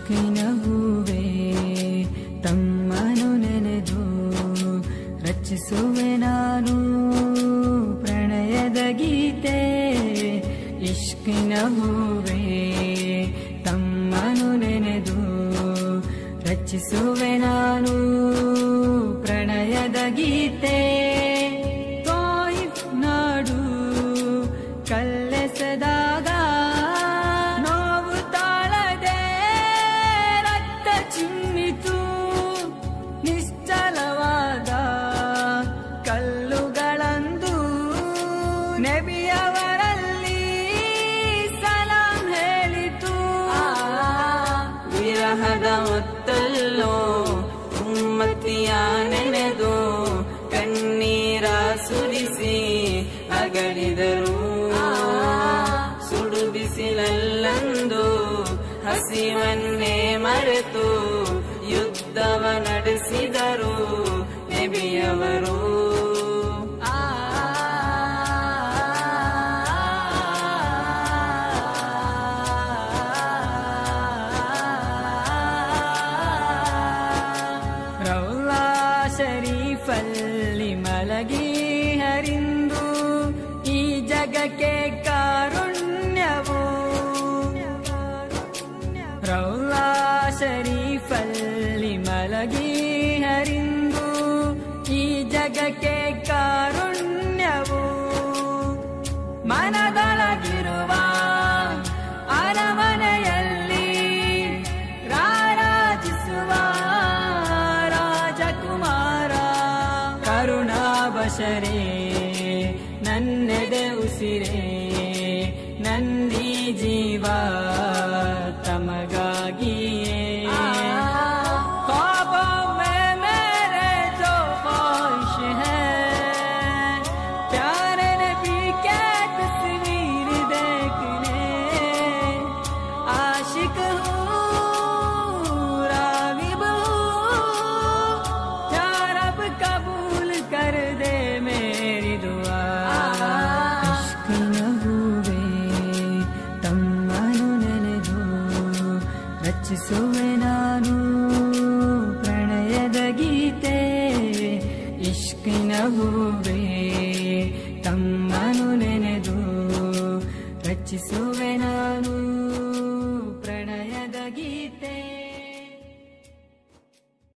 ಇಷ್ಕಿನ ಹೂವೇ ತಮ್ಮನು ನೆನೆದು ರಚಿಸುವೆ ನಾನು ಪ್ರಣಯದ ಗೀತೆ ಇಷ್ಕಿನ ಹೂವೇ ತಮ್ಮನು ನೆನೆದು ರಚಿಸುವೆ ನಾನು ಪ್ರಣಯದ ಗೀತೆ ತಾಯಿಫ್ ನಾಡು ಕಲ್ಲೆಸೆದಾಗ ನೋವು ತಾಳದೆ ರಕ್ತ ಚಿಮ್ಮಿತು ನಿಶ್ಚಲವಾದ ಕಲ್ಲುಗಳಂದು ನೆಬಿಯವರಲ್ಲಿ ಸಲಾಂ ಹೇಳಿತು ವಿರಹದ ಹೊತ್ತಲ್ಲೋ ಉಮ್ಮತಿಯ ನೆನೆದು ಕಣ್ಣೀರ ಸುರಿಸಿ ಅಗಲಿದರು ಸುಡು ಬಿಸಿಲಲ್ಲಂದು ಹಸಿವನ್ನೇ ಮರೆತು ಯುದ್ಧವ ನಡೆಸಿದರು ನೆಬಿಯವರು ರೌಲಾ ಶರೀಫಲ್ಲಿ ಮಲಗಿ ಹರಿಂದು ಈ ಜಗಕ್ಕೆ ಕಾರುಣ್ಯವು ರೌಲಾ ಶರೀಫಲ್ಲಿ ಮಲಗಿ ಹರಿಂದು ಈ ಜಗಕ್ಕೆ ಕಾರುಣ್ಯವು ಮನದೊಳಗಿರುವ ಅರಮನೆಯಲ್ಲಿ ರಾರಾಜಿಸುವ ರಾಜಕುಮಾರ ಕರುಣಾಬಶರೇ ನನ್ನೆದೆ ಉಸಿರೇ ನಂದಿ ಜೀವ ತಮಗಾಗಿಯೇ ख्वाबों में मेरे जो ख्वाहिश है प्यारे नबी के तस्वीर देखने आशिक हूँ रागिब हूँ या रब कबूल कर दे मेरी दुआ इश्क न हुए ತಮ್ಮನು ನೆನೆದು ರಚಿಸುವೆ ನಾನು ಪ್ರಣಯದ ಗೀತೆ ಇಷ್ಕಿನ ಹೂವೇ ತಮ್ಮನು ನೆನೆದು ರಚಿಸುವೆ ನಾನು